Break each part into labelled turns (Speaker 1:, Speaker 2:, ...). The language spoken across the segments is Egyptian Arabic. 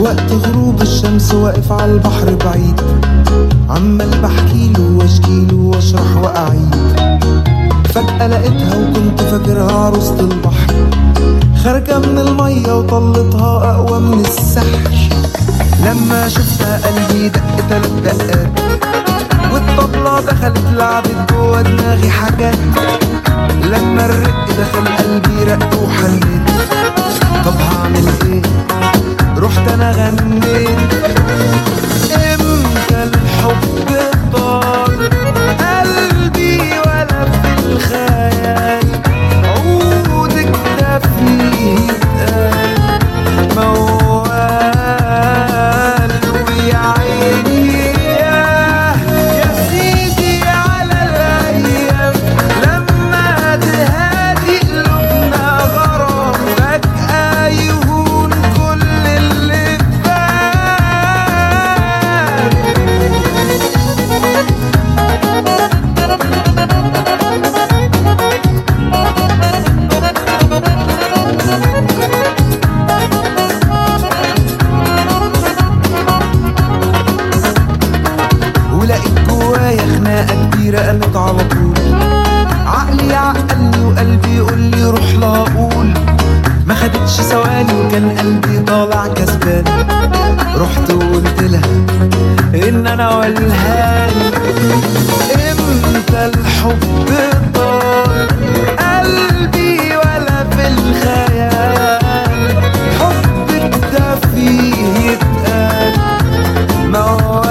Speaker 1: وقت غروب الشمس واقف على البحر بعيد عمال بحكيله واشكيله واشرح واعيد فجأة لقيتها وكنت فاكرها عروسة البحر خارجة من المية وطلتها أقوى من السحر لما شفتها قلبي دق تلات دقات والطبلة دخلت لعبت جوا دماغي حاجات لما الرق دخل قلبي رق وحنيت طب هعمل ايه رحت انا غنيت امتى الحب طال قلبي ولا في الخيال عودك ده فيه يتقال موال ويا عيني ياه يا سيدي على الايام لما تهادي قلوبنا غرام فجأة يهون كل اللي فات ولقيت جوايا خناقة كبيرة قامت على طول عقلي عقلني وقلبي يقول لي روح لها قول ما خدتش ثواني وكان قلبي طالع كسبان رحت وقلت لها ان انا والهان امتى الحب طال قلبي ولا في الخيال حبك ده فيه يتقال موال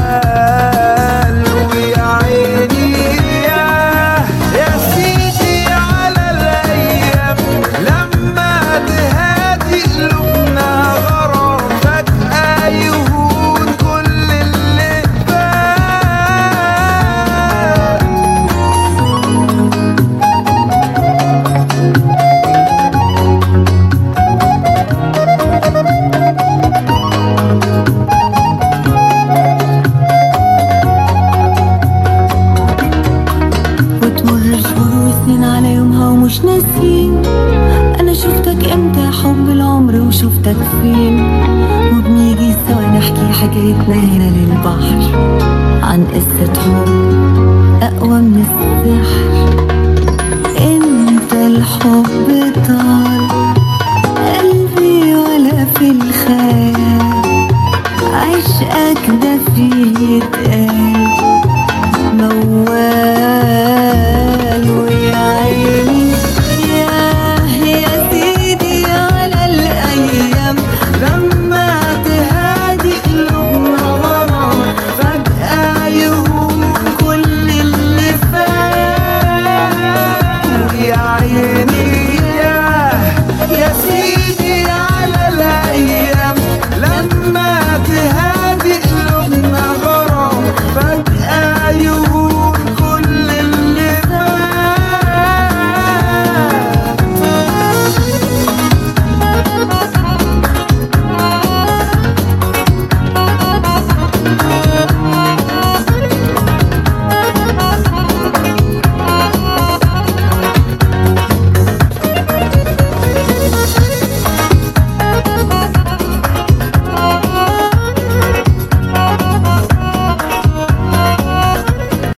Speaker 1: ويا عيني ياه يا سيدي على الايام لما تهادي قلوبنا غرام فجأة يهون كل اللي فات
Speaker 2: وتمر شهور وسنين على يومها ومش ناسين انا شفتك امتى يا حب العمر وشفتك فين وبنيجي سوا نحكي حكايتنا هنا للبحر عن قصة حب اقوى من السحر انت الحب